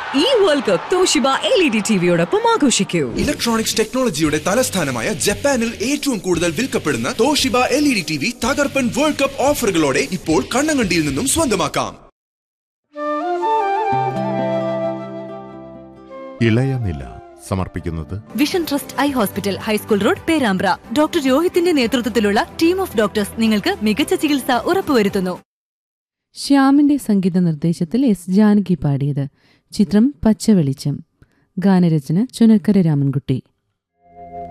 ഈ world cup Toshiba L E D ടിവിയോടൊപ്പം ആഘോഷിക്കൂ ഇലക്ട്രോണിക്സ് ടെക്നോളജിയുടെ തലസ്ഥാനമായ ജപ്പാനിൽ ഏറ്റവും കൂടുതൽ വിൽക്കപ്പെടുന്ന Toshiba L E D T V തകർപ്പൻ വേൾഡ് കപ്പ് ഓഫറുകളോടെ ഇപ്പോൾ കണ്ണങ്കണ്ടിയിൽ നിന്നും സ്വന്തമാക്കാം ഇളയനില സമർപ്പിക്കുന്നത് vision trust eye hospital high school road Perambra doctor രോഹിത്തിന്റെ നേതൃത്വത്തിലുള്ള ടീം ഓഫ് ഡോക്ടേഴ്സ് നിങ്ങൾക്ക് മികച്ച ചികിത്സ ഉറപ്പുവരുത്തുന്നു ശ്യാമിന്റെ സംഗീത നിർദ്ദേശത്തിൽ എസ് ജാനകി പാടിയത് ചിത്രം പച്ചവെളിച്ചം ഗാനരചന ചുനക്കര രാമൻകുട്ടി